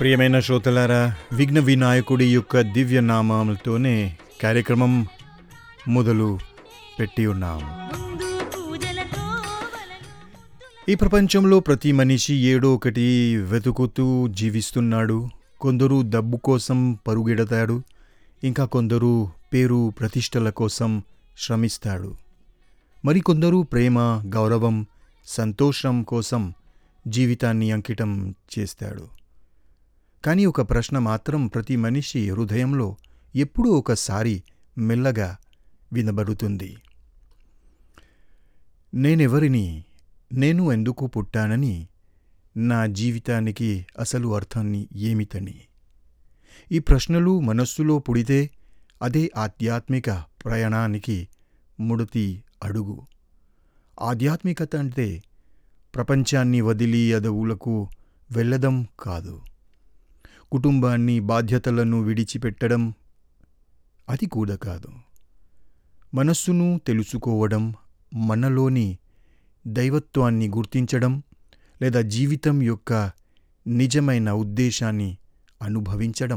ప్రియమైన శ్రోతలారా విఘ్న వినాయకుడి యొక్క దివ్య నామాలతోనే కార్యక్రమం మొదలు పెట్టి ఉన్నాం ముందు పూజలతో వలన ఈ ప్రపంచంలో ప్రతి మనిషి ఏడో ఒకటి వెతుకుతూ జీవిస్తున్నాడు కొందరు డబ్బు కోసం పరుగెడతాడు ఇంకా కొందరు పేరు ప్రతిష్టల కోసం శ్రమిస్తాడు మరికొందరు ప్రేమ గౌరవం సంతోషం కోసం జీవితాన్ని అంకితం చేస్తాడు కానీ ఒక ప్రశ్న మాత్రం ప్రతి మనిషి హృదయంలో ఎప్పుడూ ఒకసారి మెల్లగా వినబడుతుంది నేనెవరిని నేను ఎందుకు పుట్టానని నా జీవితానికి అసలు అర్థాన్ని ఏమిటని ఈ ప్రశ్నలు మనస్సులో పుడితే అదే ఆధ్యాత్మిక ప్రయాణానికి ముడితి అడుగు ఆధ్యాత్మికత అంటే ప్రపంచాన్ని వదిలి అదవులకు వెళ్ళడం కాదు కుటుంబాన్ని బాధ్యతలను విడిచిపెట్టడం అది కూడా కాదు మనస్సును తెలుసుకోవడం మనలోని దైవత్వాన్ని గుర్తించడం లేదా జీవితం యొక్క నిజమైన ఉద్దేశాన్ని అనుభవించడం